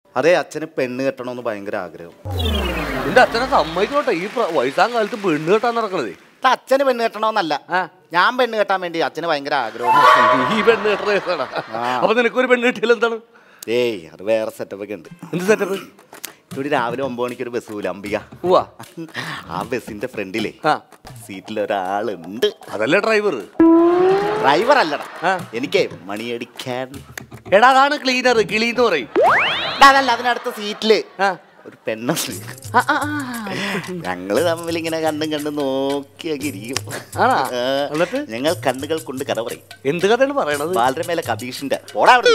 അതെ അച്ഛന് പെണ്ണ് കെട്ടണമെന്ന് ഭയങ്കര ആഗ്രഹം നിന്റെ അച്ഛനെ സമ്മതിക്കോട്ടെ ഈ പ്ര- വയസ്സാം കാലത്ത് പെണ്ണ് കെട്ടാൻ നടക്കണത് ഇത് അച്ഛന് പെണ്ണ് കെട്ടണമെന്നല്ല ആ. ഞാൻ പെണ്ണ് കെട്ടാൻ വേണ്ടി അച്ഛന് ഭയങ്കര ആഗ്രഹം ഈ പെണ്ണ് കെട്ടണ കേസാണ് അപ്പൊ നിനക്കൊരു പെണ്ണ് കിട്ടിയാൽ എന്താണ് ഏയ് അത് വേറെ സെറ്റപ്പ് ഒക്കെ ഉണ്ട് എന്ത് സെറ്റപ്പ് ഇവിടെ രാവിലെ ഒമ്പത് മണിക്ക് ഒരു ബസ് പോലും അംബിക പോവാ ആ ബസ്സിന്റെ ഫ്രണ്ടിലേ ആ സീറ്റിൽ ഒരാളുണ്ട് അതല്ലേ ഡ്രൈവർ ഡ്രൈവർ അല്ലടാ ആ. എനിക്കേ മണിയടിക്കാൻ എടാ അതാണ് ക്ലീനർ കിളി എന്ന് പറയും എടാ, അതല്ല അതിനടുത്ത സീറ്റില് ആ. ഒരു പെണ്ണുണ്ട് ഞങ്ങള് തമ്മിൽ ഇങ്ങനെ കണ്ടും കണ്ടും നോക്കിയൊക്കെ ഇരിക്കും ആണാ? ആ, എന്നിട്ട്? ഞങ്ങൾ കണ്ണുകൾ കൊണ്ട് കഥ പറയും എന്ത് കഥയാണ് പറയണത് ബാലരമേലെ കബീഷിന്റെ പോടാ അവിടെ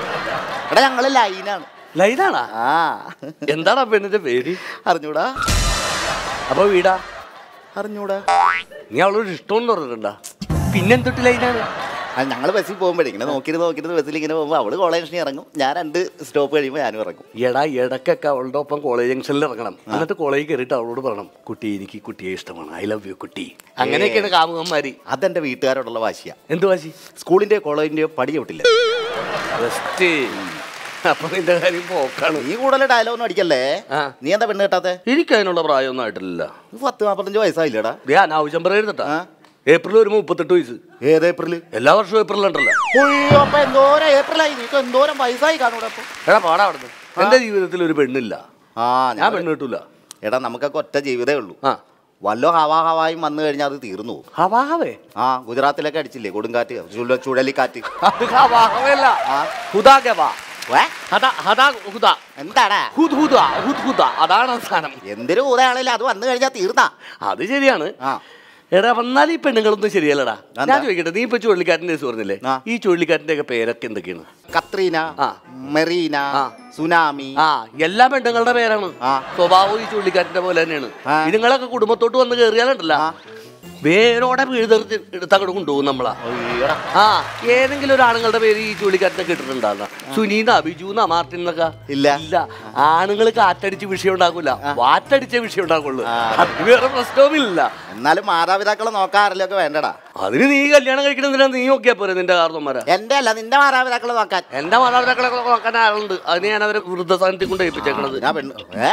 എടാ ഞങ്ങള് ലൈനാണ് ലൈനാണാ ആ എന്താണ് ആ പെണ്ണിന്റെ പേര് അറിഞ്ഞൂടാ അപ്പൊ വീടാ അറിഞ്ഞൂടാ നീ അവളോട് ഇഷ്ടമെന്ന് പറഞ്ഞിട്ടുണ്ടാ പിന്നെന്തൊട്ട് ലൈനാണ് അത് ഞങ്ങൾ ബസ്സിൽ പോകുമ്പോഴേ ഇങ്ങനെ നോക്കിയിട്ട് നോക്കിയിട്ട് ബസ്സിൽ ഇങ്ങനെ പോകുമ്പോൾ അവള് കോളേജ് ജംഗ്ഷനിൽ ഇറങ്ങും ഞാൻ രണ്ട് സ്റ്റോപ്പ് കഴിയുമ്പോൾ ഞാനും ഇറങ്ങും എടാ ഇടക്കൊക്കെ അവളുടെ ഒപ്പം കോളേജ് ജംഗ്ഷനിൽ ഇറങ്ങണം എന്നിട്ട് കോളേജിൽ കയറിയിട്ട് അവളോട് പറയണം കുട്ടി എനിക്ക് കുട്ടിയെ ഇഷ്ടമാണ് ഐ ലവ് യു കുട്ടി അങ്ങനെയൊക്കെയാണ് കാമുകന്മാര് അതെന്റെ വീട്ടുകാരോടുള്ള വാശിയാ എന്ത് വാശി സ്കൂളിന്റെയോ കോളേജിന്റെയോ പടി ചവിട്ടില്ല ബെസ്റ്റ് അപ്പൊ നിന്റെ കാര്യം പോക്കാണ് നീ കൂടുതൽ ഡയലോഗൊന്നും അടിക്കല്ലേ ആ. നീ എന്താ പെണ്ണ് കേട്ടാത്തെ എനിക്ക് അതിനുള്ള പ്രായമൊന്നും ആയിട്ടില്ല നീ പത്ത് നാൽപ്പത്തഞ്ച് വയസ്സായില്ലടാ ദേ അനാവശ്യം പറയരുതട്ടാ ആ. ഏപ്രിൽ വരുമ്പോ മുപ്പത്തെട്ട് വയസ്സ് ഏത് ഏപ്രില് എല്ലാ വർഷവും ഏപ്രിൽ ഉണ്ടല്ലോ ഉയ്യോ, അപ്പൊ എന്തോരം ഏപ്രിലായി നീക്ക് എന്തോരം വയസ്സായി കാണൂടെ അപ്പൊ എടാ പാടാ അവിടുന്ന് എന്റെ ജീവിതത്തിൽ ഒരു പെണ്ണില്ല ആ ഞാൻ ഞാൻ പെണ്ണ് കിട്ടൂല എടാ നമുക്കൊക്കെ ഒറ്റ ജീവിതമേ ഉള്ളൂ ആ വല്ലോ ഹവാ ഹവായും വന്നു കഴിഞ്ഞാൽ അത് തീർന്നു പോകും ഹവാഹവേ ആ ഗുജറാത്തിലൊക്കെ അടിച്ചില്ലേ കൊടുങ്കാറ്റ് ചുഴ- ചുഴലിക്കാറ്റ് അത് ഹവാഹവല്ല ആ. ഹുദാഗവാ വേ, ഹദാ ഹദാ ഹുദാ എന്താടാ ഹുദ് ഹുദാ ഹുദ് ഹുദാ അതാണ് അവസാനം എന്തൊരു ഊതയാണല്ലോ അത് വന്നു കഴിഞ്ഞാൽ തീർന്നാ അത് ശരിയാണ് ആ എടാ വന്നാൽ ഈ പെണ്ണുങ്ങളൊന്നും ശരിയല്ലടാ എന്താ? ഞാൻ ചോദിക്കട്ടെ നീ ഇപ്പൊ ചുഴലിക്കാറ്റിന്റെ കേസ് പറഞ്ഞില്ലേ ആ. ഈ ചുഴലിക്കാറ്റിന്റെ ഒക്കെ പേരൊക്കെ എന്തൊക്കെയാണ് കത്രീന ആ. മെറീന ആ. സുനാമി ആ എല്ലാ പെണ്ണുങ്ങളുടെ പേരാണ് ആ. സ്വഭാവവും ഈ ചുഴലിക്കാറ്റിന്റെ പോലെ തന്നെയാണ് ആ. ഇതുങ്ങളൊക്കെ കുടുംബത്തോട്ട് വന്ന് കയറിയാലുണ്ടല്ല ആ. വേരോടെ വീഴ്തെടുത്ത് എടുത്തങ്ങോട്ട് കൊണ്ടുപോകും നമ്മളാ അയ്യോടാ. ആ ഏതെങ്കിലും ഒരു ആണുങ്ങളുടെ പേര് ഈ ചുഴലിക്കാറ്റിനെ കേട്ടിട്ടുണ്ടാകുന്ന സുനീത ബിജുന മാർട്ടിൻ എന്നൊക്കെ ഇല്ല. ഇല്ല ആണുങ്ങൾ കാറ്റടിച്ച് വിഷയം ഉണ്ടാക്കൂല വാറ്റടിച്ച വിഷയം ഉണ്ടാക്കുള്ളൂ ആ. അത് വേറെ പ്രശ്നവുമില്ല എന്നാലും മാതാപിതാക്കളെ നോക്കാറില്ലൊക്കെ വേണ്ടടാ അതിന് നീ കല്യാണം കഴിക്കണമെന്നില്ല നീ നോക്കിയാ പോരെ നിന്റെ കാരണന്മാരെ എന്റെ അല്ല നിന്റെ മാതാപിതാക്കളെ നോക്കാൻ എന്റെ മാതാപിതാക്കളെ നോക്കാൻ ആളുണ്ട് അതിന് ഞാൻ അവരെ വൃദ്ധസാധനത്തിൽ കൊണ്ട് ഏൽപ്പിച്ചേക്കണത് ഞാൻ പെണ്ണ് ഏ?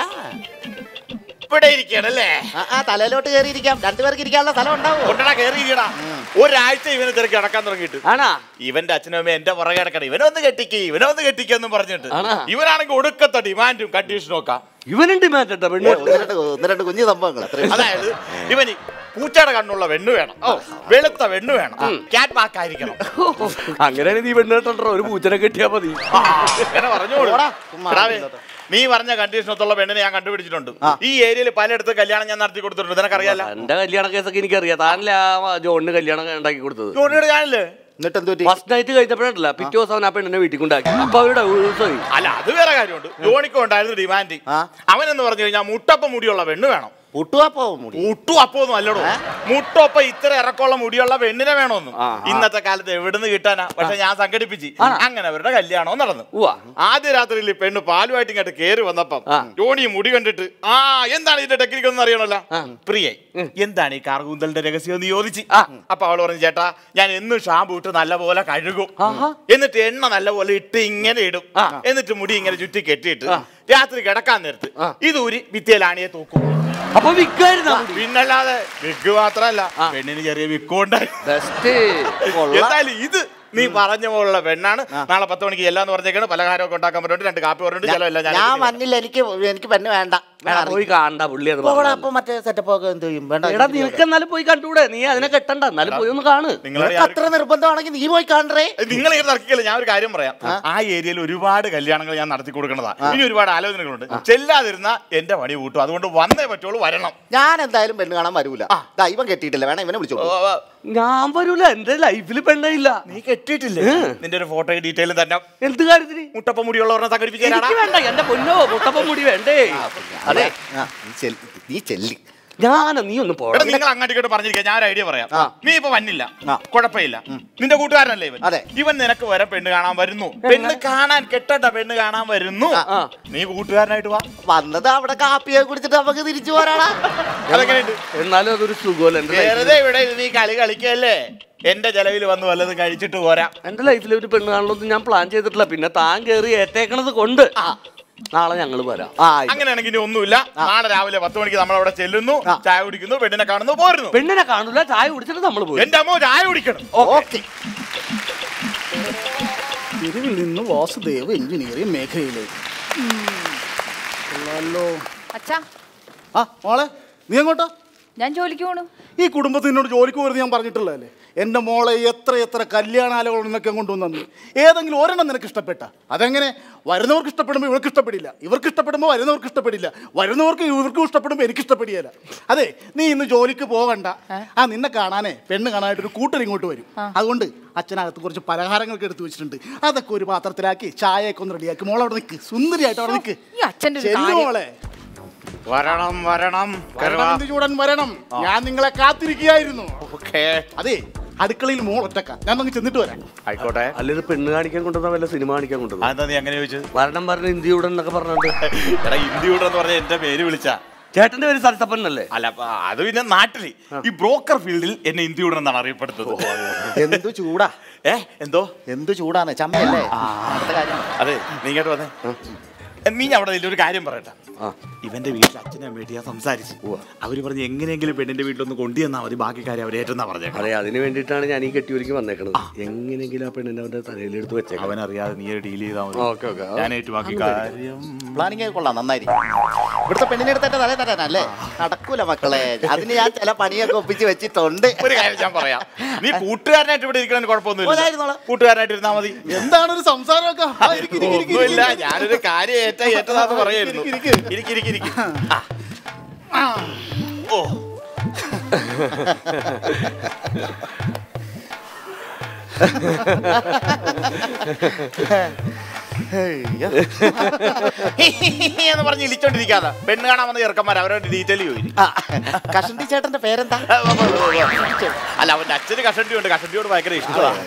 ഇവിടെ ഇരിക്കണല്ലേ ആ, ആ തലയിലോട്ട് കയറിയിരിക്കാം രണ്ടുപേർക്ക് ഇരിക്കാനുള്ള സ്ഥലം ഉണ്ടാവോ കൊണ്ടടാ കയറിയിരിക്കടാ ഒരാഴ്ച ഇവന് തിരക്ക് കിടക്കാൻ തുടങ്ങിയിട്ട് ആണാ ഇവന്റെ അച്ഛനും അമ്മയും എന്റെ പുറകെ കിടക്കണം ഇവനൊന്ന് കെട്ടിക്ക് ഇവനൊന്ന് കെട്ടിക്കെന്നും പറഞ്ഞിട്ട് ആണോ? ഇവനാണെങ്കിൽ ഒടുക്കത്തെ ഡിമാൻഡും കണ്ടീഷനും ഒക്കെ ഇവനുണ്ട് മാറ്റട്ടെ പെണ്ണ് ഒന്ന് രണ്ട് ഒന്ന് രണ്ട് കുഞ്ഞു സംഭവങ്ങൾ അത്രയും അതായത് ഇവന് പൂച്ചയുടെ കണ്ണുള്ള വെണ്ണു വേണം ഓ വെളുത്ത വെണ്ണു വേണം ക്യാറ്റ് ബാക്ക് ആയിരിക്കണം അങ്ങനെ നീ പെണ്ണ് കേട്ടോ ഒരു പൂച്ചനെ കെട്ടിയാ മതി ആ, അങ്ങനെ പറഞ്ഞോളൂ പോടാ, ചുമ്മാ എടാവേ, ഇല്ലാത്ത. നീ പറഞ്ഞ കണ്ടീഷനത്തുള്ള പെണ്ണിനെ ഞാൻ കണ്ടുപിടിച്ചിട്ടുണ്ട് ഈ ഏരിയയിൽ പലയിടത്ത് കല്യാണം ഞാൻ നടത്തി കൊടുത്തിട്ടുണ്ട് നിനക്കറിയാലോ എന്റെ കല്യാണ കേസൊക്കെ എനിക്കറിയാം താനല്ലേ ആ ജോണിന് കല്യാണം ഉണ്ടാക്കി കൊടുത്തത് ജോണിയുടെ ഞാനില്ലേ എന്നിട്ട് എന്ത് പറ്റി ഫസ്റ്റ് നൈറ്റ് കഴിഞ്ഞപ്പോഴല്ല പിറ്റേ ദിവസം അവൻ ആ പെണ്ണിനെ വീട്ടിൽ കൊണ്ടാക്കി അപ്പൊ അവരുടെ ദിവസമായി അല്ല അത് വേറെ കാര്യമുണ്ട് ജോണിക്ക് ഉണ്ടായിരുന്നു ഡിമാൻഡ് ആ. അവനെന്ന് പറഞ്ഞു കഴിഞ്ഞാൽ മുട്ടപ്പം മുടിയുള്ള പെണ്ണ് വേണം പുട്ടുവാപ്പോ മുടി മുട്ടു അപ്പൊന്നും അല്ലടോ മുട്ടൊപ്പം ഇത്ര ഇറക്കമുള്ള മുടിയുള്ള പെണ്ണിനെ വേണമെന്നും ആ, ഇന്നത്തെ കാലത്ത് എവിടുന്ന് കിട്ടാനാ പക്ഷെ ഞാൻ സംഘടിപ്പിച്ച് അങ്ങനെ അവരുടെ കല്യാണവും നടന്നു ഉവ്വ. ആദ്യ രാത്രിയിൽ ഈ പെണ്ണ് പാലുമായിട്ട് ഇങ്ങോട്ട് കേറി വന്നപ്പം ആ. ജോണി മുടി കണ്ടിട്ട് ആ എന്താണ് ഇതിന്റെ ടെക്നിക്ക് ഒന്നും അറിയണല്ലോ പ്രിയേ എന്താണ് ഈ കാർകൂന്തലിന്റെ രഹസ്യം എന്ന് ചോദിച്ചു അപ്പൊ അവള് പറഞ്ഞു ചേട്ടാ ഞാൻ എന്നും ഷാമ്പു ഇട്ട് നല്ലപോലെ കഴുകും എന്നിട്ട് എണ്ണ നല്ലപോലെ ഇട്ട് ഇങ്ങനെ ഇടും എന്നിട്ട് മുടി ഇങ്ങനെ ചുറ്റി കെട്ടിയിട്ട് രാത്രി കിടക്കാൻ നേരത്ത് ഇത് ഊരി ഭിത്തിയിലാണിയെ തൂക്കും അപ്പൊ വിൽക്കായിരുന്ന പിന്നല്ലാതെ വിഗ് മാത്രല്ല പെണ്ണിന് ചെറിയ വിക്കും ഉണ്ടായി ബെസ്റ്റ് എന്തായാലും ഇത് നീ പറഞ്ഞ പോലുള്ള പെണ്ണാണ് നാളെ പത്ത് മണിക്ക് എല്ലാന്ന് പറഞ്ഞേക്കാണ് പലഹാരമൊക്കെ ഉണ്ടാക്കാൻ പറഞ്ഞിട്ട് രണ്ട് കാപ്പി പറഞ്ഞിട്ട് ചിലവല്ല ഞാൻ ഞാൻ വന്നില്ല എനിക്ക് എനിക്ക് പെണ്ണ് വേണ്ട വേണം പോയി കാണണ്ട പുള്ളി അത് പോടാ, പറഞ്ഞത്. അപ്പൊ മറ്റേ സെറ്റപ്പ് ഒക്കെ എന്ത് ചെയ്യും വേണ്ട എടാ നിനക്ക് എന്നാലും പോയി കണ്ടൂടെ നീ അതിനെ കെട്ടണ്ട എന്നാലും പോയി ഒന്ന് കാണ് നിങ്ങളെ നിനക്ക് അത്ര നിർബന്ധമാണെങ്കിൽ നീ പോയി കാണറേ നിങ്ങൾ ഇങ്ങനെ നടക്കില്ല ഞാൻ ഒരു കാര്യം പറയാം ആ ഏരിയയിൽ ഒരുപാട് കല്യാണങ്ങൾ ഞാൻ നടത്തി കൊടുക്കണതാ ഇനി ഒരുപാട് ആലോചനകളുണ്ട് ചെല്ലാതിരുന്ന എന്റെ പണി കൂട്ടും അതുകൊണ്ട് വന്നേ പറ്റുള്ളൂ വരണം ഞാൻ എന്തായാലും പെണ്ണ് കാണാൻ വരൂല ദൈവം കെട്ടിയിട്ടില്ല വേണം ഇവനെ വിളിച്ചോളൂ ഓ, ഓ, ഞാൻ വരൂല എന്റെ ലൈഫിൽ പെണ്ണില്ല നീ കെട്ടിയിട്ടില്ലേ നിന്റെ ഒരു ഫോട്ടോ ഡീറ്റെയിലും തന്നെ എന്ത് കാര്യത്തിന് മുട്ടപ്പ മുടിയുള്ളവരെ സംഘടിപ്പിക്കാനാണ് എനിക്ക് വേണ്ട എന്റെ പൊന്നോ മുട്ടപ്പം മുടി വേണ്ടേ അതെ ആ, നീ ചെല്ല്, നീ ചെല്ലി ഞാന നീ ഒന്ന് പോടാ എടാ നിങ്ങൾ അങ്ങോട്ട് ഇങ്ങോട്ട് പറഞ്ഞിരിക്കാം ഞാൻ ഒരു ഐഡിയ പറയാം ആ. നീ ഇപ്പൊ വന്നില്ല ആ. കുഴപ്പമില്ല നിന്റെ കൂട്ടുകാരനല്ലേ ഇവൻ അതെ. ഇവൻ നിനക്ക് വരെ പെണ്ണ് കാണാൻ വരുന്നു പെണ്ണ് കാണാൻ കെട്ടട്ട പെണ്ണ് കാണാൻ വരുന്നു ആ. നീ കൂട്ടുകാരനായിട്ട് വാ വന്നത് അവിടെ കാപ്പിയെ കുടിച്ചിട്ട് നമുക്ക് തിരിച്ചു പോരാടാ അതെങ്ങനെയുണ്ട് എന്നാലും അതൊരു സുഖമല്ല എന്റെ ലൈഫിൽ വെറുതെ ഇവിടെ ഇരുന്ന് നീ കളി കളിക്കല്ലേ എന്റെ ചെലവിൽ വന്ന് വല്ലതും കഴിച്ചിട്ട് പോരാ എന്റെ ലൈഫിൽ ഒരു പെണ്ണ് കാണണമെന്ന് ഞാൻ പ്ലാൻ ചെയ്തിട്ടില്ല പിന്നെ താൻ കയറി ഏറ്റേക്കണത് കൊണ്ട് നാളെ ഞങ്ങൾ വരാം ആ അങ്ങനെയാണെങ്കിൽ ഇനി ഒന്നുമില്ല നാളെ രാവിലെ പത്ത് മണിക്ക് നമ്മൾ അവിടെ ചെല്ലുന്നു ചായ കുടിക്കുന്നു പെണ്ണിനെ കാണുന്നു പോരുന്നു പെണ്ണിനെ കാണൂല ചായ കുടിച്ചിട്ട് നമ്മൾ പോയി എന്റെ അമ്മ ചായ കുടിക്കണം ഓക്കെ തെരുവിൽ നിന്ന് വാസുദേവ് എഞ്ചിനീയറിംഗ് മേഖലയിലേക്ക് കൊള്ളാലോ അച്ഛാ ആ മോളെ നീ എങ്ങോട്ടാ ഞാൻ ജോലിക്ക് പോണു ഈ കുടുംബത്തിനോട് ജോലിക്ക് വരുന്നത് ഞാൻ പറഞ്ഞിട്ടുള്ളതല്ലേ എൻ്റെ മോളെ എത്ര എത്ര കല്യാണാലകൾ നിന്നൊക്കെ കൊണ്ടുവന്നു ഏതെങ്കിലും ഒരെണ്ണം നിനക്ക് ഇഷ്ടപ്പെട്ട അതെങ്ങനെ വരുന്നവർക്ക് ഇഷ്ടപ്പെടുമ്പോൾ ഇവർക്ക് ഇഷ്ടപ്പെടില്ല ഇവർക്ക് ഇഷ്ടപ്പെടുമ്പോൾ വരുന്നവർക്ക് ഇഷ്ടപ്പെടില്ല വരുന്നവർക്ക് ഇവർക്കും ഇഷ്ടപ്പെടുമ്പോൾ എനിക്ക് ഇഷ്ടപ്പെടില്ല അതെ നീ ഇന്ന് ജോലിക്ക് പോകണ്ട ആ നിന്നെ കാണാനേ പെണ്ണ് കാണാനായിട്ട് ഒരു കൂട്ടർ ഇങ്ങോട്ട് വരും അതുകൊണ്ട് അച്ഛനകത്ത് കുറച്ച് പലഹാരങ്ങളൊക്കെ എടുത്തു വെച്ചിട്ടുണ്ട് അതൊക്കെ ഒരു പാത്രത്തിലാക്കി ചായയൊക്കെ ഒന്ന് റെഡിയാക്കി മോളെ അവിടെ നിൽക്ക് സുന്ദരിയായിട്ട് അവിടെ നിൽക്ക് ഈ അച്ഛൻ്റെ ഒരു ചെല്ലു കാര്യം. മോളെ വരണം വരണം വരണം എന്ത് ചൂടൻ വരണം ഞാൻ നിങ്ങളെ കാത്തിരിക്കുകയായിരുന്നു ഓക്കേ അതെ അടുക്കളയിൽ മോൾ ഒറ്റക്ക ഞാൻ നമുക്ക് ചെന്നിട്ട് വരാം ആയിക്കോട്ടെ അല്ലത് പെണ്ണ് കാണിക്കാൻ കൊണ്ടുവന്ന വല്ല സിനിമ കാണിക്കാൻ കൊണ്ടുവന്നു അതെന്താ നീ അങ്ങനെ ചോദിച്ചത് മരണം പറഞ്ഞ ഇന്ത്യയുടെ എന്നൊക്കെ പറഞ്ഞിട്ട് എടാ ഇന്ത്യയുടെ എന്ന് പറഞ്ഞ എന്റെ പേര് വിളിച്ച ചേട്ടന്റെ പേര് സരസപ്പൻ അല്ലേ അല്ല അപ്പൊ അത് പിന്നെ നാട്ടില് ഈ ബ്രോക്കർ ഫീൽഡിൽ എന്നെ ഇന്ത്യയുടെ എന്നാണ് അറിയപ്പെടുന്നത് എന്തു ചൂടാ ഏ എന്തോ എന്തു ചൂടാണ് ചമ്മയല്ലേ അടുത്ത കാര്യം അതെ നീ ഇങ്ങോട്ട് വന്നേ നീ അവിടെ നില്ല്, ഒരു കാര്യം പറയട്ടെ ആ. ഇവന്റെ വീട്ടിൽ അച്ഛനും അമ്മയായിട്ട് ഞാൻ സംസാരിച്ചു അവര് പറഞ്ഞ് എങ്ങനെയെങ്കിലും പെണ്ണിന്റെ വീട്ടിലൊന്ന് കൊണ്ടുവന്നാ മതി ബാക്കി കാര്യം അവർ ഏറ്റെന്നാ പറഞ്ഞേക്കാം അതെ അതിന് വേണ്ടിയിട്ടാണ് ഞാൻ ഈ കെട്ടിയൊരുക്കി വന്നേക്കണത് എങ്ങനെയെങ്കിലും ആ പെണ്ണിനെ അവന്റെ തലയിലെടുത്ത് വെച്ചേക്കാം അവനറിയാതെ നീ ഡീൽ ചെയ്താൽ മതി ഓക്കെ ഓക്കെ ഞാൻ ഏറ്റു ബാക്കി കാര്യം പ്ലാനിങ് കൊള്ളാം നന്നായിരിക്കും ഇവിടുത്തെ പെണ്ണിനെ എടുത്തിട്ട് തലേ തരാനല്ലേ നടക്കൂല മക്കളെ അതിന് ഞാൻ ചില പണിയൊക്കെ ഒപ്പിച്ച് വെച്ചിട്ടുണ്ട് ഒരു കാര്യം ഞാൻ പറയാം നീ കൂട്ടുകാരനായിട്ട് ഇവിടെ ഇരിക്കണ കുഴപ്പമൊന്നുമില്ല പോരായിരുന്നോളാം. കൂട്ടുകാരനായിട്ട് ഇരുന്നാ മതി എന്താണ് ഒരു സംസാരമൊക്കെ ആ, ഇരിക്ക്, ഇരിക്ക്, ഇരിക്ക്, ഒന്നുമില്ല ഇരിക്ക്. ഞാനൊരു കാര്യം ഏറ്റ ഏറ്റതാന്ന് പറയായിരുന്നു ഇരിക്ക്, ഇരിക്ക് ഇരിക്ക് ഇരിക്ക് ആ. ഓ എന്ന് പറഞ്ഞ് ഇളിച്ചോണ്ടിരിക്കാതെ പെണ്ണ് കാണാൻ വന്ന ചെറുക്കന്മാർ അവരുടെ ഡീറ്റെയിൽ ചോദിച്ചു ആ, കഷണ്ടി ചേട്ടന്റെ പേരെന്താ അല്ല അവന്റെ അച്ഛന് കഷണ്ടി ഉണ്ട് കഷണ്ടിയോട് ഭയങ്കര ഇഷ്ടമാണ്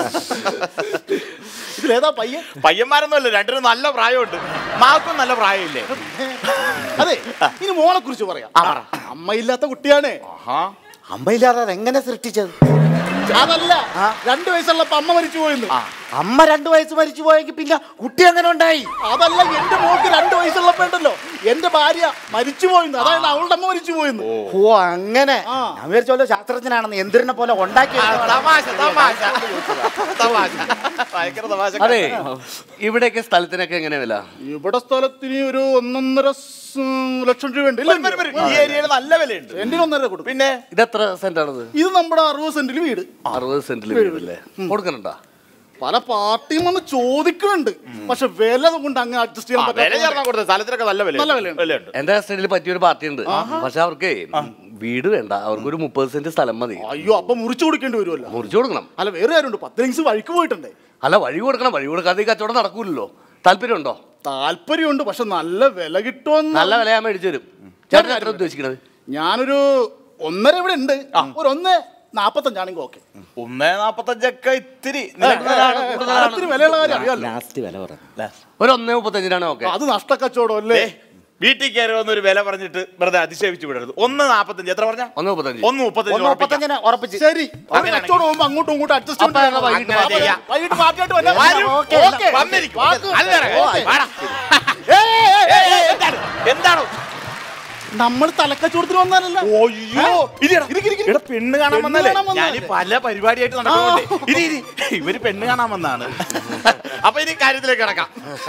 ഇതിലേതാ പയ്യൻ പയ്യന്മാരൊന്നും അല്ല രണ്ടിനും നല്ല പ്രായമുണ്ട് മാക്കും നല്ല പ്രായമില്ലേ അതെ ഇനി മോളെ കുറിച്ച് പറയാം അമ്മയില്ലാത്ത കുട്ടിയാണ് ആഹാ അമ്മയില്ലാതെ അതെങ്ങനെ സൃഷ്ടിച്ചത് അതല്ല രണ്ടു വയസ്സുള്ളപ്പോ അമ്മ മരിച്ചു പോയെന്ന് അമ്മ രണ്ടു വയസ്സ് മരിച്ചു പോയെങ്കിൽ പിന്നെ കുട്ടി അങ്ങനെ ഉണ്ടായി അതല്ല എന്റെ മോൾക്ക് രണ്ടു വയസ്സുള്ളപ്പോ ഉണ്ടല്ലോ എന്റെ ഭാര്യ മരിച്ചു പോയെന്ന് അതായത് അവളുടെ അമ്മ മരിച്ചു പോയെന്ന് ഓ അങ്ങനെ ആ. ഞാൻ വിചാരിച്ചോല്ലോ ശാസ്ത്രജ്ഞനാണെന്ന് എന്തിനെ പോലെ ഉണ്ടാക്കി ആ, തമാശ തമാശ തമാശ ഭയങ്കര തമാശ അതെ ഇവിടെയൊക്കെ സ്ഥലത്തിനൊക്കെ എങ്ങനെ വില ഇവിടെ സ്ഥലത്തിന് ഒരു ഒന്നൊന്നര സ് ലക്ഷം രൂപ ഉണ്ട് വരും, വരും, വരും. ഈ ഏരിയയിൽ നല്ല വിലയുണ്ട് എന്റെ ഒന്നര കൊടുക്കും പിന്നെ ഇതെത്ര സെന്റ് ആണത് ഇത് നമ്മുടെ അറുപത് സെന്റിൽ വീട് അറുപത് സെന്റിൽ വീടല്ലേ കൊടുക്കണുണ്ടാ പല പാർട്ടിയും വന്ന് ചോദിക്കുന്നുണ്ട് പക്ഷെ വില കൊണ്ട് അങ്ങ് അഡ്ജസ്റ്റ് ചെയ്യാൻ ആ, വില ചേർന്നാ പറ്റാത്ത കൊടുത്തത് സ്ഥലത്തിനൊക്കെ നല്ല വില നല്ല വിലയുണ്ട്. വിലയുണ്ട് എന്റെ കസ്റ്റഡിയിൽ പറ്റിയൊരു പാർട്ടി ഉണ്ട് പക്ഷെ അവർക്ക് വീട് വേണ്ട അവർക്ക് ഒരു മുപ്പത് സെന്റ് സ്ഥലം മതി അയ്യോ അപ്പൊ മുറിച്ചു കൊടുക്കേണ്ടി വരുമല്ലോ മുറിച്ചു കൊടുക്കണം അല്ല വേറെ കാര്യമുണ്ട് പത്ത് ലിങ്സ് വഴിക്ക് പോയിട്ടുണ്ടേ അല്ല വഴി കൊടുക്കണം വഴി കൊടുക്കാതെ ഈ കച്ചവടം നടക്കൂലല്ലോ താല്പര്യമുണ്ടോ താല്പര്യമുണ്ട് പക്ഷെ നല്ല വില കിട്ടുമെന്ന് നല്ല വില ഞാൻ മേടിച്ചു തരും ചേട്ടൻ എത്ര ഉദ്ദേശിക്കണത് ഞാനൊരു ഒന്നര ഇവിടെ ഉണ്ട് ഒരു ഒന്ന് നാപ്പത്തഞ്ചാണെങ്കിൽ ഓക്കെ ഒന്നേ നാപ്പത്തഞ്ചൊക്കെ ഇത്തിരി കാലത്തിന് വിലയുള്ള കാര്യം അറിയാലോ ലാസ്റ്റ് വില പറഞ്ഞു ഒരു ഒന്നേ മുപ്പത്തഞ്ചിനാണ് ഓക്കെ അത് നഷ്ടക്കച്ചവടം അല്ലേ ദേ, വീട്ടിൽ കയറി വന്നൊരു വില പറഞ്ഞിട്ട് വെറുതെ അതിശയിപ്പിച്ച് വിടരുത് ഒന്ന് നാപ്പത്തഞ്ച് എത്ര പറഞ്ഞ ഒന്ന് മുപ്പത്തഞ്ച് ഒന്ന് മുപ്പത്തഞ്ച് ഒന്ന് ഉറപ്പിക്കാം. മുപ്പത്തഞ്ചിന് ഉറപ്പിച്ച് ശരി ഒരു അങ്ങനെയാണെങ്കിൽ- കച്ചവടം പോകുമ്പോ അങ്ങോട്ടും ഇങ്ങോട്ടും അഡ്ജസ്റ്റ് അപ്പൊ ഞങ്ങൾ വൈകിട്ട് അങ്ങനെ ചെയ്യാം. വൈകിട്ട് പാർട്ടിയായിട്ട് വരാം. വരും. ഓക്കേ, ഓക്കേ, വന്നിരിക്കും. അത് വേറെ. ഓക്കേ. വാടാ. ഏയ്, ഏയ്, ഏയ്, ഏയ്, എന്താണ്? എന്താണ് നമ്മൾ തലക്കച്ചവടത്തിന് വന്നാലല്ല ഓയ്യോ ഇരിയെടാ. ഇവിടെ പെണ്ണ് കാണാൻ പെണ്ണ് വന്നല്ലേ കാണാൻ വന്നതല്ലേ? ഞാൻ പല പരിപാടിയായിട്ട് നടക്കുന്നുണ്ട് ഇരി ഇരി ഇവര് പെണ്ണ് കാണാൻ വന്നാണ് അപ്പൊ ഇനി കാര്യത്തിലേക്ക് കിടക്കാം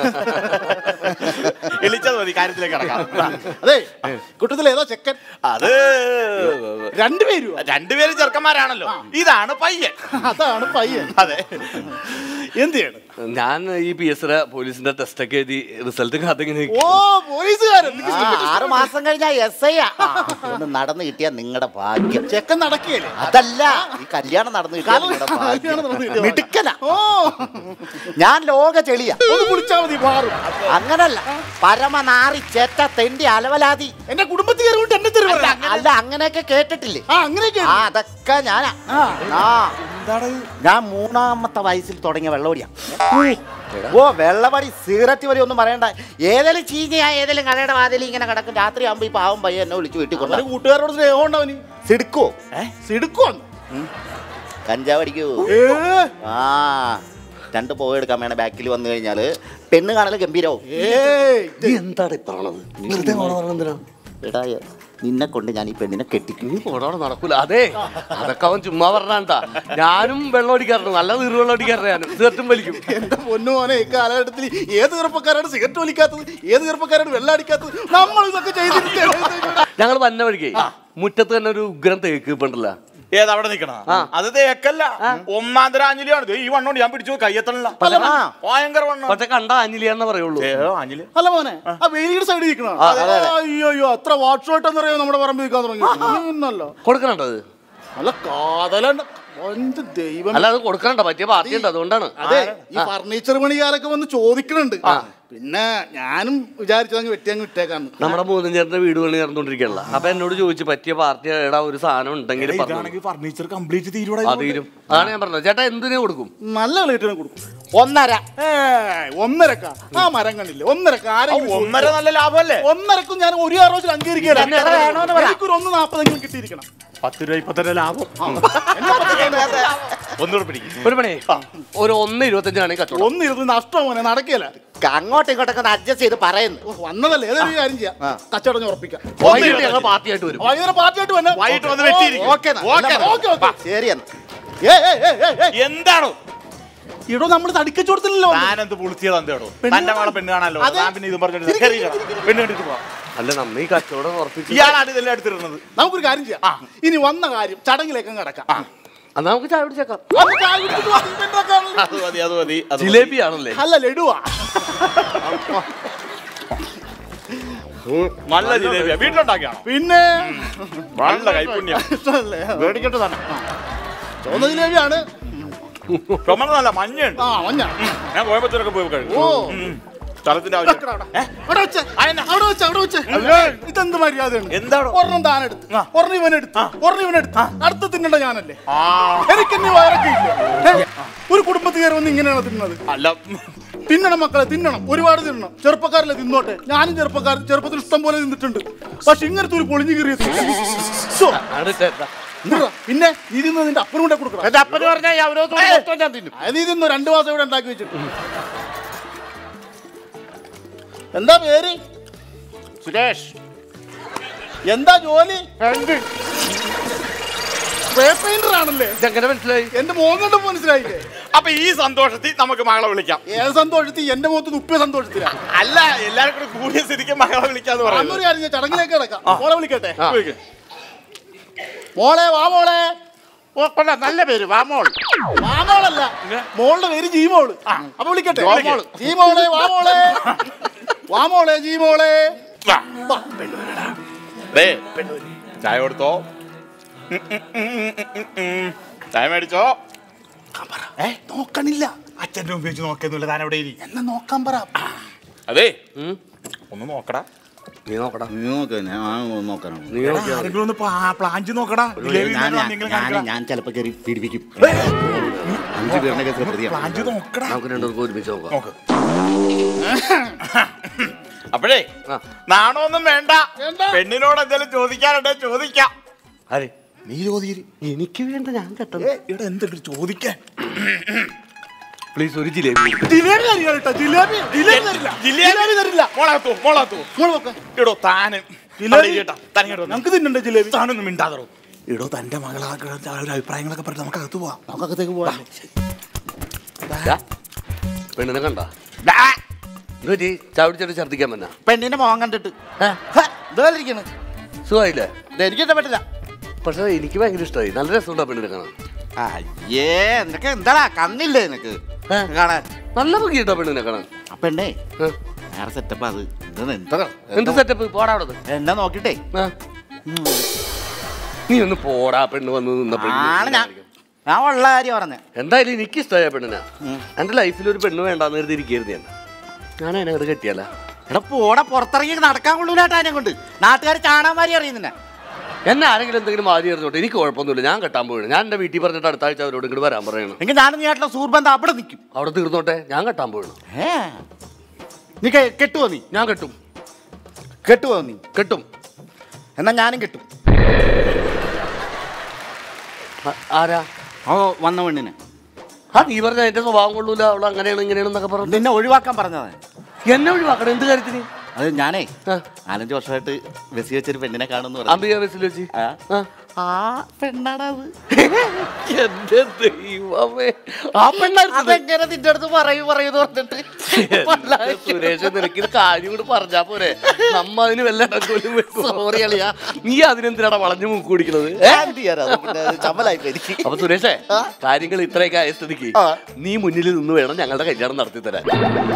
എളിച്ചത് മതി കാര്യത്തിലേക്ക് കിടക്കാം അതെ കുട്ടത്തിൽ ഏതാ ചെക്കൻ അത് രണ്ടുപേരും രണ്ടുപേരും ചെറുക്കന്മാരാണല്ലോ ഇതാണ് പയ്യൻ അതാണ് പയ്യൻ അതെ എന്ത് ചെയ്യണം ഞാൻ ഈ പി എസ് പോലീസിന്റെ ടെസ്റ്റ് ഒക്കെ എഴുതി റിസൾട്ട് കാത്തിങ്ങനെ ഓ പോലീസുകാരൻ ആ, ആറ് മാസം കഴിഞ്ഞാ എസ് ഐ ഒന്ന് നടന്നു കിട്ടിയ നിങ്ങളുടെ ഭാഗ്യം ചെക്കൻ നടക്കുകയല്ലേ അതല്ല ഈ കല്യാണം നടന്നു കിട്ടിയ നിങ്ങളുടെ കല്യാണം നടന്നു ഭാഗ്യം കിട്ടിയ മിടുക്കനാ ഓ ഞാൻ ലോക ചെളിയാ ഒന്ന് കുളിച്ചാ മതി മാറും അങ്ങനല്ല പരമനാറി ചേറ്റ തെണ്ടി അലവലാതി എന്റെ കുടുംബത്തിൽ കയറിയിട്ട് എന്നെ തെറി അല്ല, പറയാം അല്ല അങ്ങനെയൊക്കെ കേട്ടിട്ടില്ലേ ആ അങ്ങനെയൊക്കെ ആ അതൊക്കെ ഞാനാ ആ ഞാൻ മൂന്നാമത്തെ വയസ്സിൽ തുടങ്ങിയ വെള്ളമടിയാ ഓ വെള്ളമടി സിഗരറ്റ് വരെ ഒന്നും പറയണ്ട ഏതെങ്കിലും ചീഞ്ഞയാ ഏതെങ്കിലും കടയുടെ വാതിൽ ഇങ്ങനെ കിടക്കും രാത്രി ആകുമ്പോ ഈ പാവം പയ്യ എന്നെ വിളിച്ച് വീട്ടിൽ കൊണ്ടു അവന് കൂട്ടുകാരോട് സ്നേഹം ഉണ്ടാവന് സിടുക്കോ സിടുക്കുവാണ് കഞ്ചാവ് അടിക്കൂ ഏ ആ രണ്ട് പോയി എടുക്കാൻ വേണേ ബാക്കിൽ വന്നു കഴിഞ്ഞാൽ പെണ്ണ് കാണൽ ഗംഭീരവും ഏയ് നീ എന്താണ് ഈ പറയണത് വെറുതെ നുണ പറയണത് എന്തിനാ എടാ നിന്നെ കൊണ്ട് ഞാൻ ഈ പെണ്ണിനെ കെട്ടിക്കും നീ പോടോടെ നടക്കൂല അതെ അതൊക്കെ അവൻ ചുമ്മാ പറഞ്ഞാണ്ടാ ഞാനും വെള്ളം അടിക്കാറുണ്ട് നല്ല നീർ വെള്ളം അടിക്കാറുണ്ട് ഞാനും തീർത്തും വലിക്കും എന്റെ പൊന്നു മോനെ ഈ കാലഘട്ടത്തിൽ ഏത് ചെറുപ്പക്കാരാണ് സിഗരറ്റ് വലിക്കാത്തത് ഏത് ചെറുപ്പക്കാരാണ് വെള്ളം അടിക്കാത്തത് നമ്മൾ ഇതൊക്കെ ചെയ്തിരിക്കുകയാണ് ഞങ്ങൾ വന്ന വഴിക്കേ മുറ്റത്ത് തന്നെ ഒരു ഉഗ്രം തേക്ക് ഇപ്പണ്ടല്ല ഏത് അവിടെ നിക്കണ അത് തേക്കല്ല ഒന്നാം തരം അഞ്ജലിയാണ് ദേ ഈ വണ്ണോണ്ട് ഞാൻ പിടിച്ചു കയ്യെത്തണില്ല ഭയങ്കര വണ്ണം പക്ഷെ കണ്ട അഞ്ഞിലിയാന്ന് പറയുള്ളൂ ഏ, അഞ്ജലി അല്ല മോനെ ആ വെയിലിയുടെ സൈഡിൽ നിൽക്കണോ അയ്യോ അയ്യോ അത്ര വാട്ട് ഷോട്ട് എന്ന് പറയാൻ നമ്മുടെ പറമ്പിൽ നിൽക്കാൻ തുടങ്ങി ഇന്നല്ലോ കൊടുക്കണത് അല്ല കാതലുണ്ട് എന്ത് ദൈവം അല്ല അത് കൊടുക്കണ്ട പറ്റിയ പാർട്ടി ഉണ്ട് അതുകൊണ്ടാണ് അതെ ഈ ഫർണിച്ചർ പണിക്കാരൊക്കെ വന്ന് ചോദിക്കണുണ്ട് പിന്നെ ഞാനും വിചാരിച്ചതങ്ങ് വെട്ടി അങ്ങ് വിട്ടേക്കാന്ന് നമ്മുടെ മൂന്നഞ്ചേട്ടന്റെ വീട് പണി നടന്നുകൊണ്ടിരിക്കണല്ല അപ്പൊ എന്നോട് ചോദിച്ചു പറ്റിയ പാർട്ടി എടാ ഒരു സാധനം ഉണ്ടെങ്കിൽ പറഞ്ഞു ഇതാണെങ്കിൽ ഫർണിച്ചർ കംപ്ലീറ്റ് തീരുവിടെ അത് തീരും അതാണ് ഞാൻ പറഞ്ഞത് ചേട്ടാ എന്തിനു കൊടുക്കും നല്ല കളീറ്റിനെ കൊടുക്കും ഒന്നര ഏയ് ഒന്നരക്ക ആ മരം കണ്ടില്ലേ ഒന്നരക്ക ആരെങ്കിലും ഒന്നര നല്ല ലാഭമല്ലേ ഒന്നരക്കും ഞാൻ ഒരു ആറോസിൽ അംഗീകരിക്കുകയാണ് പിന്നെ എത്ര വേണമെന്ന് പറ. എനിക്കൊരു ഒന്ന് നാൽപ്പതെങ്കിലും കിട്ടിയിരിക്കണം പത്ത് രൂപ ഇപ്പത്തര ലാഭം ഒന്നുകൂടെ പിടിക്കും ഒരു പണി ഒരു ഒന്ന് ഇരുപത്തഞ്ചാണെങ്കിൽ കച്ചവടം ഒന്ന് ഇരുപത് നഷ്ടം മോനെ നടക്കില്ല അങ്ങോട്ടും ഇങ്ങോട്ടൊക്കെ ഒന്ന് അഡ്ജസ്റ്റ് ചെയ്ത് പറയുന്നു ഓ, വന്നതല്ലേ ഏതൊരു കാര്യം ചെയ്യാം കച്ചവടം ഞാൻ ഉറപ്പിക്കാം വൈകിട്ട് ഞങ്ങൾ പാർട്ടിയായിട്ട് വരും വൈകുന്നേരം പാർട്ടിയായിട്ട് വന്നെ വൈകിട്ട് വന്ന് വെട്ടിയിരിക്കും. Okay okay. ഓക്കെ ഓക്കെ ശരി എന്നാ ഏയ് ഏയ് ഏയ് ഏയ് ഏയ് എന്താണോ ഇടോ നമ്മൾ തടിക്കച്ചു കൊടുത്തില്ലല്ലോ താനെന്ത് പുളിച്ചത് എന്തേടോ പെണ്ണ് തന്റെ മകളെ പെണ്ണ് കാണാലോ അതെ. താൻ പിന്നെ ഇത് പറഞ്ഞിട്ട് കയറിയില്ല. പെണ്ണ് കണ്ടിട്ട് പോവാം അല്ല നമ്മ ഈ കച്ചവടം ഉറപ്പിച്ചു ഇയാളാണ് ഇതെല്ലാം എടുത്തിരുന്നത് നമുക്കൊരു കാര്യം ചെയ്യാം ഇനി വന്ന കാര്യം ചടങ്ങിലേക്ക് അങ്ങ് കിടക്കാം എന്നാ നമുക്ക് ചായ പിടിച്ചേക്കാം അന്ന് ചായ കുടിച്ചിട്ട് വാ, ഇവന്റെ ആക്കാനുള്ള- അത് മതി അത് മതി അത് മതി. ജിലേബി ആണല്ലേ അല്ല ലഡുവാ നല്ല ജിലേബിയാ വീട്ടിലുണ്ടാക്കിയാണോ പിന്നെ നല്ല കൈപ്പുണ്യം ഇഷ്ടമല്ലേ മേടിക്കട്ടെ തന്നെ ചുവന്ന ജിലേബിയാണ് ചുമന്ന നല്ല മഞ്ഞുണ്ട് ആ മഞ്ഞ ഞാൻ കോയമ്പത്തൂരൊക്കെ പോയി കഴിച്ചു ഓ ഉം. സ്ഥലത്തിന്റെ ആവശ്യം വെക്കടാ അവിടെ. അവിടെ വെച്ചേ. അതെന്നാ? അവിടെ വെച്ചേ, അവിടെ വെച്ചേ. ഇതെന്ത് മര്യാദയാണ് എന്താടോ? ഒരെണ്ണം താനെടുത്ത് ഒരെണ്ണം ഇവനെടുത്ത് ഒരെണ്ണം ഇവനെടുത്ത് അടുത്ത് തിന്നണ്ട ഞാനല്ലേ ആ എനിക്ക് ഇനി വയറൊക്കെ ഇല്ല ഏ, ഒരു കുടുംബത്തിൽ കയറി വന്ന് ഇങ്ങനെയാണ് തിന്നത് അല്ല തിന്നണം മക്കളെ തിന്നണം ഒരുപാട് തിന്നണം ചെറുപ്പക്കാരല്ലേ തിന്നോട്ടെ ഞാനും ചെറുപ്പക്കാരൻ ചെറുപ്പത്തിൽ ഇഷ്ടം പോലെ തിന്നിട്ടുണ്ട് പക്ഷെ ഇങ്ങനത്തെ ഒരു പൊളിഞ്ഞു കീറിയ ആണ് ചേട്ടാ പിന്നെ നീ തിന്ന് നിന്റെ അപ്പനും കൂടെ കൊടുക്കണം എന്റെ അപ്പന് പറഞ്ഞാൽ അവരോട് മൊത്തം ഞാൻ തിന്നും അത് നീ തിന്നു രണ്ടു മാസം ഇവിടെ ഉണ്ടാക്കി വെച്ചിട്ട് എന്താ പേര് സുരേഷ് എന്താ ജോലി സ്പ്രേ പെയിന്റർ ആണല്ലേ ഇതെങ്ങനെ മനസ്സിലായി എന്റെ മോൻ കണ്ടപ്പോ മനസ്സിലായില്ലേ അപ്പൊ ഈ സന്തോഷത്തിൽ നമുക്ക് മകളെ വിളിക്കാം ഏത് സന്തോഷത്തിൽ എന്റെ മുഖത്ത് തുപ്പിയ സന്തോഷത്തിലാ അല്ല എല്ലാരും കൂടെ കൂടിയ സ്ഥിതിക്ക് മകളെ വിളിക്കാന്ന് അന്നൊരു പറയുന്നത് കാര്യം ഞാൻ ചടങ്ങിലേക്ക് കിടക്കാം മോളെ വിളിക്കട്ടെ വിളിക്ക്. മോളെ വാ മോളെ ഓ കൊള്ളാം നല്ല പേര് വാമോൾ വാമോളല്ല മോളുടെ പേര് ജീമോള് അപ്പൊ വിളിക്കട്ടെ ജോമോള്. ജീമോളെ വാമോളെ വാമോളെ ജീമോളെ വാ. വാ. ദേ, ചായ കൊടുത്തോ ഉം, ഉം, ഉം, ഉം, ഉം, ഉം. ചായ മേടിച്ചോ ഏ നോക്കണില്ല അച്ഛൻ്റെ ഉപയോഗിച്ച് നോക്കിയൊന്നുമില്ല താൻ എവിടെ ഇരി എന്നെ നോക്കാൻ പറ അതെ ഉം. ഒന്ന് നോക്കടാ നീ നോക്കടാ നീ നോക്ക് ഞാൻ നോക്കണം നീ നോക്കിയാ മതി. ആരെങ്കിലും ഒന്ന് പ്ലാൻ ചെയ്ത് നോക്കടാ ജിലേബി ഞാൻ ഇന്നാലും എന്തെങ്കിലും ഞാൻ കാണിക്കടാ. ഞാൻ ചിലപ്പോ കയറി പീഡിപ്പിക്കും അഞ്ചു പേരുടെ കേസിലെ പ്രതിയാണ് പ്ലാൻ ചെയ്ത് നോക്കടാ നമുക്ക് രണ്ടുപേർക്കും ഒരുമിച്ച് നോക്കാം നോക്ക് അപ്പോഴേ ആ. നാണമൊന്നും വേണ്ട വേണ്ട. പെണ്ണിനോട് എന്തെങ്കിലും ചോദിക്കാനുണ്ടെ ചോദിക്കാം ആരെ നീ ചോദിക്കരുത് എനിക്ക് വേണ്ട ഞാൻ കെട്ടണം ഇവിടെ എന്തെങ്കിലും ചോദിക്കാൻ പ്ലീസ് ഒരു ജിലേബി കൊടുക്ക്. ജിലേബി തരില്ല കേട്ടോ ജിലേബി ജിലേബി തരില്ല ജിലേബി തരില്ല മോളാത്തു മോളാത്തു മോള് നോക്ക് ഇടോ താന് ജിലേബി? കേട്ടാ താൻ ഇങ്ങോട്ട് വന്നേ. നമുക്ക് തിന്നണ്ടേ ജിലേബി താനൊന്നും മിണ്ടാതറോ ഇടോ തന്റെ മകളാക്ക ഒരു അഭിപ്രായങ്ങളൊക്കെ പറഞ്ഞ് നമുക്ക് അകത്ത് പോവാം നമുക്കകത്തേക്ക് പോവാം ദാ, പെണ്ണിനെ കണ്ട പറ്റി ചവിടിച്ചിട്ട് ഛർദിക്കാൻ പറ്റാ പെണ്ണിന്റെ മോഹം കണ്ടിട്ട് ഇതായിരിക്കണ് സുഖമായില്ലേ എനിക്ക് ഇഷ്ടപ്പെട്ടില്ല പക്ഷെ എനിക്ക് ഭയങ്കര ഇഷ്ടമായി നല്ല രസമുണ്ടാ പെണ്ണിനെ കാണാൻ അയ്യേ നിനക്ക് എന്താടാ കണ്ണില്ലേ നിനക്ക് ഏ? കാണാൻ നല്ല ഭംഗിയിട്ടാ പെണ്ണിനെ കാണാൻ ആ പെണ്ണേ ഏ? വേറെ സെറ്റപ്പ് അത് ഇത് എന്താ എന്ത് സെറ്റപ്പ് പോടാ അവിടെ എന്നെ നോക്കിട്ടേ നീ ഒന്ന് പോടാ പെണ്ണ് വന്ന് ആണ് ഞാൻ നിന്നപ്പോഴേ ഞാൻ ഉള്ള കാര്യം പറഞ്ഞേ എന്തായാലും എനിക്ക് ഇഷ്ടമായ പെണ്ണിനാ ഉം. എന്റെ ലൈഫിൽ ഒരു പെണ്ണ് വേണ്ടാന്ന് കരുതി ഇരിക്കരുത് ഞാൻ ഞാൻ അതിനെ അങ്ങോട്ട് കെട്ടിയാല എടാ പോടെ പുറത്തിറങ്ങി നടക്കാൻ കൊള്ളൂലാട്ടാ അതിനെ കൊണ്ട് നാട്ടുകാർ ചാണാൻ മാരി അറിയുന്നില്ല എന്നെ ആരെങ്കിലും എന്തെങ്കിലും മാറി എറിഞ്ഞോട്ടെ എനിക്ക് കുഴപ്പമൊന്നുമില്ല ഞാൻ കെട്ടാൻ പോയി ഞാൻ എന്റെ വീട്ടിൽ പറഞ്ഞിട്ട് അടുത്ത ആഴ്ച അവരോട് ഇങ്ങോട്ട് വരാൻ പറയണം എങ്കിൽ ഞാനും നീ ആയിട്ടുള്ള സൂർബന്ധം അവിടെ നിൽക്കും അവിടെ തീർന്നോട്ടെ ഞാൻ കെട്ടാൻ പോയിണം ഏ നീ കെ- കെട്ടുവോ നീ ഞാൻ കെട്ടും കെട്ടുവോ നീ കെട്ടും എന്നാ ഞാനും കെട്ടും ആ- ആരാ ഓ വന്ന പെണ്ണിനെ ആ നീ പറഞ്ഞ എന്റെ സ്വഭാവം കൊള്ളൂല അവൾ അങ്ങനെയാണ് ഇങ്ങനെയാണെന്നൊക്കെ പറഞ്ഞു നിന്നെ ഒഴിവാക്കാൻ പറഞ്ഞതാണ് എന്നെ ഒഴിവാക്കണം എന്ത് കാര്യത്തിന് അത് ഞാനേ ആ. നാലഞ്ച് വർഷമായിട്ട് ബസ് വെച്ചൊരു പെണ്ണിനെ കാണുന്നു പറഞ്ഞു അംബിക ബസ്സിൽ വെച്ച് ആ. ആ. ആ പെണ്ണാടാ അത് എന്റെ ദൈവമേ ആ പെണ്ണായിരുന്നു അതെങ്ങനെ നിന്റെ അടുത്ത് പറയൂ പറയൂന്ന് പറഞ്ഞിട്ട് സുരേഷ് നിനക്ക് ഇത് കാര്യം കൂടി പറഞ്ഞാ പോരെ നമ്മ അതിന് വല്ല ഇടക്കോലും സോറി അളിയാ നീ അതിനെന്തിനാണ് വളഞ്ഞു മൂക്ക് കുടിക്കുന്നത് ചമ്മലായി എനിക്ക് അപ്പൊ സുരേഷേ കാര്യങ്ങൾ ഇത്രയൊക്കെ ആയ സ്ഥിതിക്ക് ആ. നീ മുന്നിൽ നിന്ന് വേണം ഞങ്ങളുടെ കല്യാണം നടത്തി തരാൻ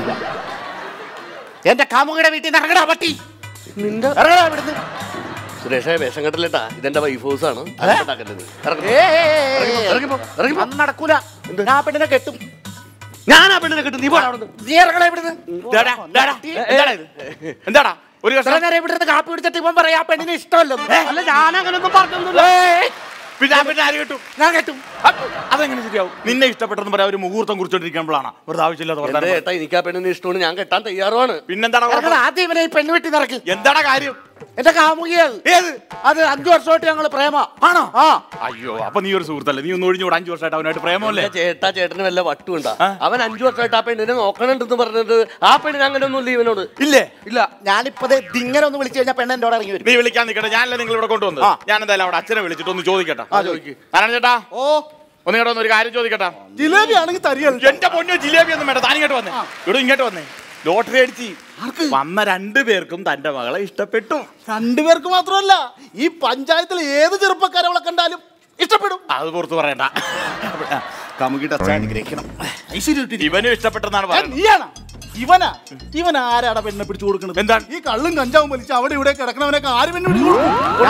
എന്റെ കാമുകയുടെ വീട്ടിൽ നിന്ന് ഇറങ്ങടാ പട്ടി നിന്റെ ഇറങ്ങടാ ഇവിടുന്ന് സുരേഷേ വേഷം കെട്ടല്ലേട്ടാ ഇതെന്റെ വൈഫ് ഹൗസ് ആണ് അതെ? ഉണ്ടാക്കരുത്. ഇറങ്ങ്. ഏയ് ഏയ് ഏയ് ഏയ് ഏയ്. ഇറങ്ങിപ്പോ, ഇറങ്ങിപ്പോ. അത് നടക്കൂല ഞാൻ ആ പെണ്ണിനെ കെട്ടും ഞാൻ ആ പെണ്ണിനെ കിട്ടും നീ പോടാ അവിടുന്ന്. നീ ഇറങ്ങടാ ഇവിടുന്ന് ഡാടാ, ഡാടാ, എന്താടാ ഇത്? എന്താടാ ഒരു ഇത്ര കഷ്ണം നേരം ഇവിടുന്ന് കാപ്പി കുടിച്ചിട്ട് ഇവൻ പറയാ ആ പെണ്ണിനെ ഇഷ്ടമല്ലെന്ന് അല്ല ഞാൻ അങ്ങനെയൊന്നും പറഞ്ഞൊന്നുമില്ല ഏയ്, പിന്നെ ആ പെണ്ണിനെ ആര് കിട്ടും ഞാൻ കെട്ടും അപ്പൊ അതെങ്ങനെ ശരിയാവും നിന്നെ ഇഷ്ടപ്പെട്ടെന്ന് പറയാൻ ഒരു മുഹൂർത്തം കുറിച്ചോണ്ടിരിക്കുമ്പോഴാണ് വെറുതെ ആവശ്യമില്ലാത്ത എന്റെ വർത്താനം ഏട്ടാ എനിക്ക് ആ പെണ്ണിനെ ഇഷ്ടമാണ് ഞാൻ കെട്ടാൻ തയ്യാറുമാണ് പിന്നെന്താടാ ഇറങ്ങടാ കുഴപ്പം? ആദ്യം ഇവനെ ഈ പെണ്ണ് വീട്ടിൽ നിറക്കി എന്താടാ കാര്യം എന്റെ കാമുകിയത് ഏത് അത് അഞ്ചു വർഷമായിട്ട് ഞങ്ങള് പ്രേമ ആണോ ആ അയ്യോ അപ്പൊ നീ ഒരു സുഹൃത്തല്ലേ നീ ഒന്ന് ഒഴിഞ്ഞൂടെ അഞ്ചു വർഷമായിട്ട് അവനായിട്ട് പ്രേമല്ലേ എന്റെ ചേട്ടാ ചേട്ടന് വല്ല വട്ടുണ്ടാ ആ? അവൻ അഞ്ചു വർഷമായിട്ട് ആ പെണ്ണിനെ നോക്കണുണ്ടെന്ന് പറഞ്ഞിട്ട് ആ പെണ്ണിന് അങ്ങനെ ഒന്നും ഇല്ല ഇവനോട് ഇല്ലേ ഇല്ല ഞാനിപ്പോ ദേ ദിങ്ങനെ ഒന്ന് വിളിച്ചു കഴിഞ്ഞാൽ പെണ്ണ് എന്റെ ഇറങ്ങി വരും നീ വിളിക്കാൻ നിൽക്കട്ടെ ഞാനല്ലേ നിങ്ങൾ ഇവിടെ കൊണ്ടുവന്നത് ആ. ഞാൻ എന്തായാലും അവിടെ അച്ഛനെ വിളിച്ചിട്ട് ഒന്ന് ചോദിക്കട്ടെ ആ, ചോദിക്ക്. നാരായണ ചേട്ടാ ഓ ഒന്ന് ഇങ്ങോട്ട് വന്ന് ഒരു കാര്യം ചോദിക്കട്ടെ ജിലേബി ആണെങ്കിൽ തരികയാണ് എന്റെ പൊന്നോ ജിലേബി ഒന്നും വേണ്ട താൻ ഇങ്ങോട്ട് വന്നേ ഇവിടെ ഇങ്ങോട്ട് വന്നേ ലോട്ടറി അടിച്ച് വന്ന രണ്ടു പേർക്കും തന്റെ മകളെ ഇഷ്ടപ്പെട്ടു രണ്ടുപേർക്ക് മാത്രമല്ല ഈ പഞ്ചായത്തിൽ ഏത് ചെറുപ്പക്കാരെ അവളെ കണ്ടാലും ഇഷ്ടപ്പെടും അത് പുറത്ത് പറയണ്ട കാമുകിയുടെ അച്ഛൻ അനുഗ്രഹിക്കണം ഇവനും ഇഷ്ടപ്പെട്ടെന്നാണ് ഏ, പറയുന്നത് നീയാണോ ഇവനാ ഇവൻ ആരാടാ പെണ്ണെ പിടിച്ചു കൊടുക്കുന്നത് എന്താണ്? ഈ കള്ളും കഞ്ചാവും വലിച്ച് അവിടെ ഇവിടെ കിടക്കണവനൊക്കെ ആര് പെണ്ണ് പിടിച്ചു കൊടുക്കും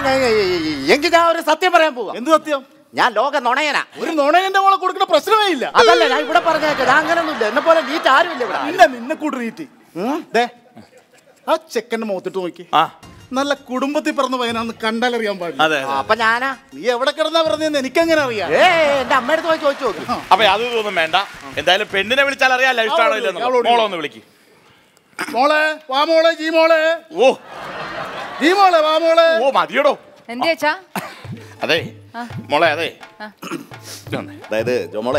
എങ്കിൽ ഞാൻ ഒരു സത്യം പറയാൻ പോവാ എന്ത് സത്യം ഞാൻ ലോക നുണയനാ ഒരു നുണയന്റെ മോളെ കൊടുക്കുന്ന പ്രശ്നമേ ഇല്ല അതല്ല ഞാൻ ഇവിടെ പറഞ്ഞേക്കാം ഞാൻ അങ്ങനൊന്നുമില്ല എന്നെ പോലെ നീറ്റ് ആരുമില്ല ഇവിടെ നിന്നെ നിന്നെ കൂട്ട് നീട്ടി ദേ ആ ചെക്കന്റെ മുഖത്തിട്ട് നോക്കി ആ നല്ല കുടുംബത്തിൽ പിറന്ന പയ്യനാന്ന് കണ്ടാലറിയാൻ പാടില്ല അതെ ആ, അപ്പൊ ഞാനാ നീ എവിടെ കിടന്നാ പറഞ്ഞെന്ന് എനിക്കെങ്ങനെ അറിയാം ഏ എന്റെ അമ്മയുടെ പോയി ചോദിച്ചു നോക്ക് അപ്പൊ അത് ഇതൊന്നും വേണ്ട എന്തായാലും പെണ്ണിനെ വിളിച്ചാൽ അറിയാലോ ഇഷ്ടമാണോ അവളോട് ഇല്ലെന്ന് അവളോട് മോളെ ഒന്ന് വിളിക്ക് മോളെ വാ മോളെ ജി മോളെ ഓ ജി മോളെ വാ മോളെ ഓ മതിയടോ എന്ത് ചേച്ചാ അതെ മോളെ അതെ ആ. ഇത് വന്നേ. അതായത് ജോമോളെ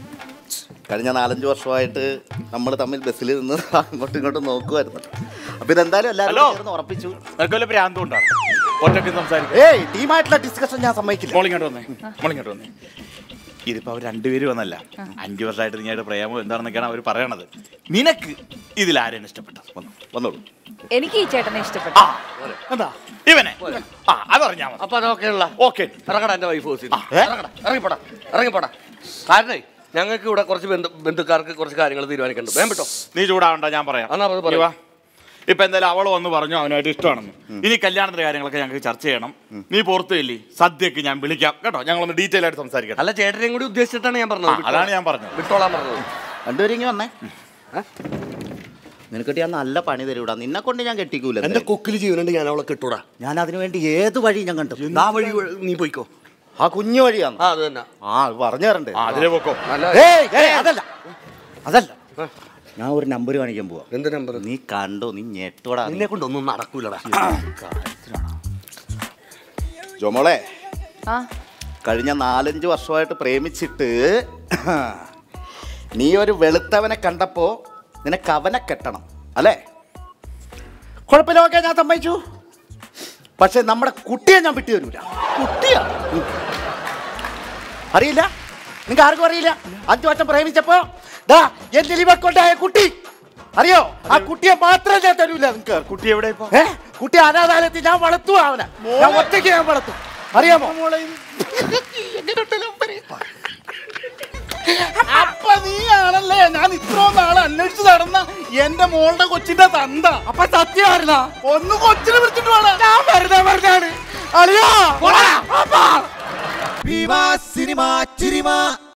കഴിഞ്ഞ നാലഞ്ച് വർഷമായിട്ട് നമ്മൾ തമ്മിൽ ബസ്സിൽ നിന്ന് അങ്ങോട്ടും ഇങ്ങോട്ടും നോക്കുമായിരുന്നു അപ്പൊ ഇതെന്തായാലും എല്ലാവരും ഹലോ. ചേർന്ന് ഉറപ്പിച്ചു നിനക്ക് വല്ല ഭ്രാന്തും ഉണ്ടാണ് ഒറ്റയ്ക്ക് സംസാരിക്കും ഏയ് ടീമായിട്ടുള്ള ഡിസ്കഷൻ ഞാൻ സമ്മതിക്കില്ല മോളിങ്ങോട്ട് വന്നേ മോളിങ്ങോട്ട് വന്നേ ഇതിപ്പോ അവർ രണ്ടുപേരും വന്നല്ല അഞ്ചു വർഷമായിട്ട് നിങ്ങളുടെ പ്രേമം എന്താണെന്നൊക്കെയാണ് അവർ പറയണത് നിനക്ക് ഇതിൽ ആരെയാണ് ഇഷ്ടപ്പെട്ടത് വന്നു വന്നോളൂ എനിക്ക് ഈ ചേട്ടനെ ഇഷ്ടപ്പെട്ടു ആ എന്താ ഇവനെ ആ അതറിഞ്ഞാ മതി അപ്പൊ അതൊക്കെയുള്ള ഓക്കെ ഇറങ്ങടാ എന്റെ വൈഫ് ഹൗസിൽ ഏ? ഇറങ്ങടാ ഇറങ്ങിപ്പോടാ ഇറങ്ങിപ്പോടാ കാരണേ ഞങ്ങൾക്ക് ഇവിടെ കുറച്ച് ബന്ധു ബന്ധുക്കാർക്ക് കുറച്ച് കാര്യങ്ങൾ തീരുമാനിക്കുന്നുണ്ട് വേം വിട്ടോ നീ ചൂടാവണ്ട ഞാൻ പറയാം എന്നാ അത് പറയ്. നീ വാ. ഇപ്പൊ എന്തായാലും അവള് വന്ന് പറഞ്ഞു അവനായിട്ട് ഇഷ്ടമാണെന്ന് ഇനി കല്യാണത്തിന്റെ കാര്യങ്ങളൊക്കെ ഞങ്ങൾക്ക് ചർച്ച ചെയ്യണം നീ പുറത്തില്ലേ സദ്യക്ക് ഞാൻ വിളിക്കാം കേട്ടോ ഞങ്ങളൊന്ന് ഡീറ്റെയിൽ ആയിട്ട് സംസാരിക്കാം അല്ല ചേട്ടനെയും കൂടി ഉദ്ദേശിച്ചിട്ടാണ് ഞാൻ ആ, പറഞ്ഞത് അതാണ് ഞാൻ പറഞ്ഞത് വിട്ടോളാൻ പറഞ്ഞത് രണ്ടുപേരും ഇങ്ങ് വന്നേ നിനക്കിട്ട് ഞാൻ നല്ല പണി തരൂടാ നിന്നെ കൊണ്ട് ഞാൻ കെട്ടിക്കൂല എന്റെ കൊക്കിൽ ജീവനുണ്ട് ഞാൻ അവളെ കിട്ടൂടാ ഞാൻ അതിനു വേണ്ടി ഏത് വഴി ഞാൻ കണ്ടു ആ വഴി വഴി നീ പോയിക്കോ ആ കുഞ്ഞു വഴിയാണ് ആ അത് തന്നെ ആ അത് പറഞ്ഞു തരണ്ടേ ആ അതിലേ പോക്കോ നല്ല ഏയ്, ഏയ്, അതല്ല അതല്ല ഞാൻ ഒരു നമ്പർ കാണിക്കാൻ പോവാ എന്ത് നമ്പർ നീ കണ്ടോ നീ ഞെട്ടോടാ നീ. നിന്നെ കൊണ്ടൊന്നും നടക്കൂലടാ ജോമോളെ ആ കഴിഞ്ഞ നാലഞ്ച് വർഷമായിട്ട് പ്രേമിച്ചിട്ട് നീ ഒരു വെളുത്തവനെ കണ്ടപ്പോ നിനക്ക് അവനെ കെട്ടണം അല്ലേ കുഴപ്പമില്ല ഓക്കെ ഞാൻ സമ്മതിച്ചു പക്ഷെ നമ്മുടെ കുട്ടിയെ ഞാൻ വിട്ടു തരൂല കുട്ടിയാ ഉം. അറിയില്ല നിങ്ങൾക്ക് ആർക്കും അറിയില്ല അഞ്ചു വർഷം പ്രേമിച്ചപ്പോ ദാ എന്റെ ലിവക്കൊണ്ടായ കുട്ടി അറിയോ ആ കുട്ടിയെ മാത്രമേ ഞാൻ തരൂല നിങ്ങൾക്ക് കുട്ടി എവിടെ ഇപ്പൊ ഏ കുട്ടി അനാഥാലയത്തിൽ ഞാൻ വളർത്തു അവനെ ഞാൻ ഒറ്റയ്ക്ക് ഞാൻ വളർത്തും അറിയാമോ അപ്പൊ നീ ആണല്ലേ ഞാൻ ഇത്രയും നാളെ അന്വേഷിച്ച് നടന്ന എന്റെ മോളുടെ കൊച്ചിന്റെ തന്ത അപ്പൊ സത്യമായിരുന്നാ ഒന്ന് കൊച്ചിനെ വിളിച്ചിട്ട് വേണം ഞാൻ വെറുതെ വെറുതെയാണ് അറിയോ Viva Cinema Cinema